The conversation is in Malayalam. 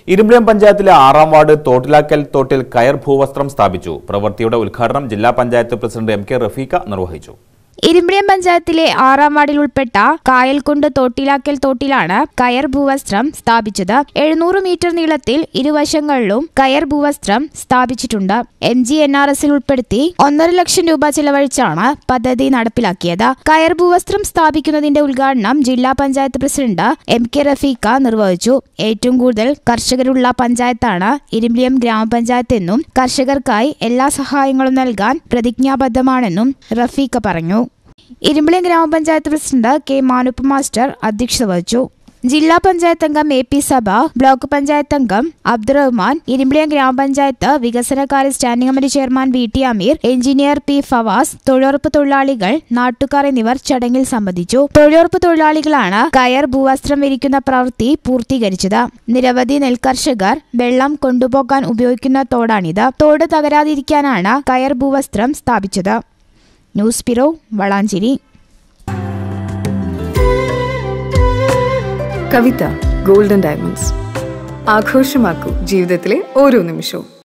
ഇരുമ്പിളിയം പഞ്ചായത്തിലെ ആറാം വാർഡ് തോട്ടിലാക്കൽ തോട്ടിൽ കയർ ഭൂവസ്ത്രം സ്ഥാപിച്ചു പ്രവൃത്തിയുടെ ഉദ്ഘാടനം ജില്ലാ panchayat president M K Rafeeq നിർവഹിച്ചു ഇരുമ്പിളിയം പഞ്ചായത്തിലെ ആറാം വാർഡിൽ ഉൾപ്പെട്ട കായൽക്കുണ്ട് തോട്ടിലാക്കൽ തോട്ടിലാണ് കയർ ഭൂവസ്ത്രം സ്ഥാപിച്ചത് എഴുന്നൂറ് മീറ്റർ നീളത്തിൽ ഇരുവശങ്ങളിലും കയർ ഭൂവസ്ത്രം സ്ഥാപിച്ചിട്ടുണ്ട് എം ജി എൻ ആർ എസിൽ ഉൾപ്പെടുത്തി ഒന്നര ലക്ഷം രൂപ ചെലവഴിച്ചാണ് പദ്ധതി നടപ്പിലാക്കിയത് കയർ ഭൂവസ്ത്രം സ്ഥാപിക്കുന്നതിന്റെ ഉദ്ഘാടനം ജില്ലാ panchayat president M K Rafeeq നിർവഹിച്ചു ഏറ്റവും കൂടുതൽ കർഷകരുള്ള പഞ്ചായത്താണ് ഇരുമ്പിളിയം ഗ്രാമപഞ്ചായത്ത് എന്നും കർഷകർക്കായി എല്ലാ സഹായങ്ങളും നൽകാൻ പ്രതിജ്ഞാബദ്ധമാണെന്നും റഫീഖ പറഞ്ഞു ഇരുമ്പിളിയം ഗ്രാമപഞ്ചായത്ത് പ്രസിഡന്റ് കെ മാനുപ്പ മാസ്റ്റർ അധ്യക്ഷത വഹിച്ചു ജില്ലാ പഞ്ചായത്ത് അംഗം എ പി സഭ ബ്ലോക്ക് പഞ്ചായത്ത് അംഗം അബ്ദുറഹ്മാൻ ഇരുമ്പിളിയം ഗ്രാമപഞ്ചായത്ത് വികസനകാര്യ standing committee chairman V T Ameer engineer P Fawas തൊഴിലുറപ്പ് തൊഴിലാളികൾ നാട്ടുകാർ എന്നിവർ ചടങ്ങിൽ സംബന്ധിച്ചു തൊഴിലുറപ്പ് തൊഴിലാളികളാണ് കയർ ഭൂവസ്ത്രം വിരിക്കുന്ന പ്രവൃത്തി പൂർത്തീകരിച്ചത് നിരവധി നെൽകർഷകർ വെള്ളം കൊണ്ടുപോകാൻ ഉപയോഗിക്കുന്ന തോടാണിത് തോട് തകരാതിരിക്കാനാണ് കയർ ഭൂവസ്ത്രം സ്ഥാപിച്ചത് news bureau Valanchery Kavitha golden diamonds ആഘോഷമാക്കൂ ജീവിതത്തിലെ ഓരോ നിമിഷവും